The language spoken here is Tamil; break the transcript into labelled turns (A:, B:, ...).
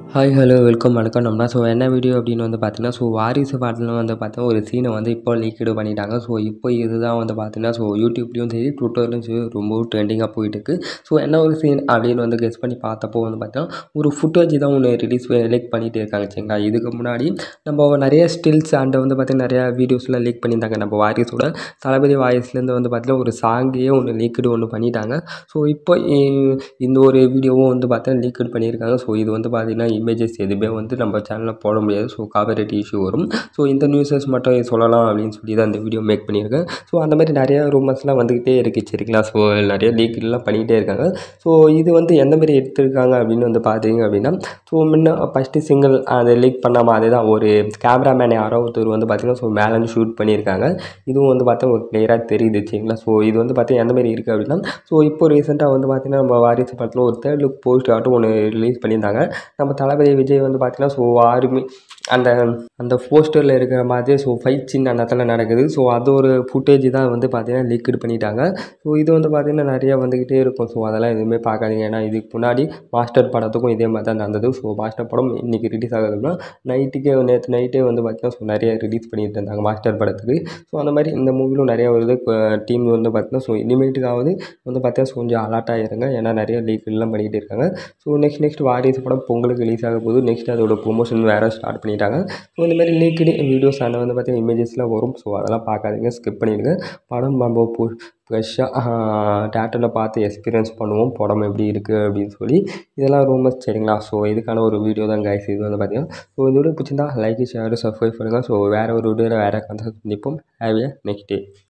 A: ஹாய் ஹலோ வெல்கம் வணக்கம் நம்ம ஸோ என்ன வீடியோ அப்படின்னு வந்து பார்த்தீங்கன்னா ஸோ வாரிசு பாட்டில் வந்து பார்த்தீங்கன்னா ஒரு சீனை வந்து இப்போ லீக்கெடு பண்ணிட்டாங்க ஸோ இப்போ இதுதான் வந்து பார்த்தீங்கன்னா ஸோ யூடியூப்லேயும் சரி ட்விட்டர்லையும் சரி ரொம்ப ட்ரெண்டிங்காக போயிட்டுருக்கு ஸோ என்ன ஒரு சீன் அப்படின்னு வந்து கெஸ் பண்ணி பார்த்தப்போ வந்து பார்த்தீங்கன்னா ஒரு ஃபுட்டேஜ் தான் ஒன்று ரிலீஸ் லீக் பண்ணிகிட்டே இருக்காங்க சரிங்களா இதுக்கு முன்னாடி நம்ம நிறைய ஸ்டில்ஸ் அண்ட் வந்து பார்த்தீங்கன்னா நிறையா வீடியோஸ்லாம் லீக் பண்ணியிருந்தாங்க நம்ம வாரிசோட தளபதி வாய்ஸ்லேருந்து வந்து பார்த்தீங்கன்னா ஒரு சாங்கையே ஒன்று லீக்கெடு ஒன்று பண்ணிட்டாங்க ஸோ இப்போ இ- இந்த ஒரு வீடியோவும் வந்து பார்த்தீங்கன்னா லீக்கெட் பண்ணியிருக்காங்க ஸோ இது வந்து பார்த்தீங்கன்னா இமேஜஸ் எதுவுமே வந்து நம்ம சேனலில் போட முடியாது ஸோ காப்பரேட் இஷ்யூ வரும் ஸோ இந்த நியூஸஸ் மட்டும் சொல்லலாம் அப்படின்னு சொல்லி தான் இந்த வீடியோ மேக் பண்ணியிருக்கேன் ஸோ அந்த மாதிரி நிறைய ரூமர்ஸ்லாம் வந்துக்கிட்டே இருக்குது சரிங்களா ஸோ நிறைய லீக்கெல்லாம் பண்ணிக்கிட்டே இருக்காங்க ஸோ இது வந்து எந்த மாதிரி எடுத்திருக்காங்க அப்படின்னு வந்து பார்த்தீங்க அப்படின்னா ஸோ முன்ன ஃபஸ்ட்டு சிங்கிள் அதை லீக் பண்ணாமல் அதே தான் ஒரு கேமராமேன் யாரோ ஒருத்தர் வந்து பார்த்தீங்கன்னா ஸோ மேலேருந்து ஷூட் பண்ணியிருக்காங்க இதுவும் வந்து பார்த்தா ஒரு கிளியராக தெரியுது சரிங்களா ஸோ இது வந்து பார்த்தீங்கன்னா எந்த மாதிரி இருக்குது அப்படின்னா ஸோ இப்போ ரீசெண்டாக வந்து பார்த்தீங்கன்னா நம்ம வாரிசு படத்தில் ஒரு தேர்ட் லுக் போஸ்ட் ஆட்டும் ஒன்று ரிலீஸ் பண்ணியிருந்தாங்க நம்ம தளபதி விஜய் வந்து பார்த்தீங்கன்னா ஸோ ஆர்மி அந்த அந்த போஸ்டரில் இருக்கிற மாதிரி ஸோ ஃபைட் சீன் அந்த இடத்துல நடக்குது ஸோ அது ஒரு ஃபுட்டேஜ் தான் வந்து பார்த்தீங்கன்னா லீக்கெட் பண்ணிட்டாங்க ஸோ இது வந்து பார்த்தீங்கன்னா நிறையா வந்துக்கிட்டே இருக்கும் ஸோ அதெல்லாம் எதுவுமே பார்க்காதீங்க ஏன்னா இதுக்கு முன்னாடி மாஸ்டர் படத்துக்கும் இதே மாதிரி தான் நடந்தது ஸோ மாஸ்டர் படம் இன்றைக்கி ரிலீஸ் ஆகுதுன்னா நைட்டுக்கே நேற்று நைட்டே வந்து பார்த்தீங்கன்னா ஸோ நிறைய ரிலீஸ் பண்ணிட்டு இருந்தாங்க மாஸ்டர் படத்துக்கு ஸோ அந்த மாதிரி இந்த மூவிலும் நிறையா வருது டீம் வந்து பார்த்தீங்கன்னா ஸோ இனிமேட்டுக்காவது வந்து பார்த்தீங்கன்னா ஸோ கொஞ்சம் அலர்ட்டாக இருங்க ஏன்னா நிறைய லீக்கெல்லாம் பண்ணிகிட்டு இருக்காங்க ஸோ நெக்ஸ்ட் நெக்ஸ்ட் வாரிசு படம் பொங்கலுக்கு ரிலீஸ் ஆக போகுது நெக்ஸ்ட் அதோட ப்ரொமோஷன் வேறு ஸ்டார்ட் பண்ணிட்டாங்க ஸோ இந்த மாதிரி லீக்கெடு வீடியோஸ் அதில் வந்து பார்த்தீங்கன்னா இமேஜஸ்லாம் வரும் ஸோ அதெல்லாம் பார்க்காதீங்க ஸ்கிப் பண்ணிடுங்க படம் நம்ம ஃப்ரெஷ்ஷாக தேட்டரில் பார்த்து எக்ஸ்பீரியன்ஸ் பண்ணுவோம் படம் எப்படி இருக்குது அப்படின்னு சொல்லி இதெல்லாம் ரூமர்ஸ் சரிங்களா ஸோ இதுக்கான ஒரு வீடியோ தான் கைஸ் இது வந்து பார்த்தீங்கன்னா ஸோ இந்த வீடியோ பிடிச்சிருந்தா லைக் ஷேர் சப்ஸ்கிரைப் பண்ணுங்கள் ஸோ வேறு ஒரு வீடியோவில் வேறு கன்செப்ட் நிற்போம் ஹேவிய நெக்ஸ்ட் டே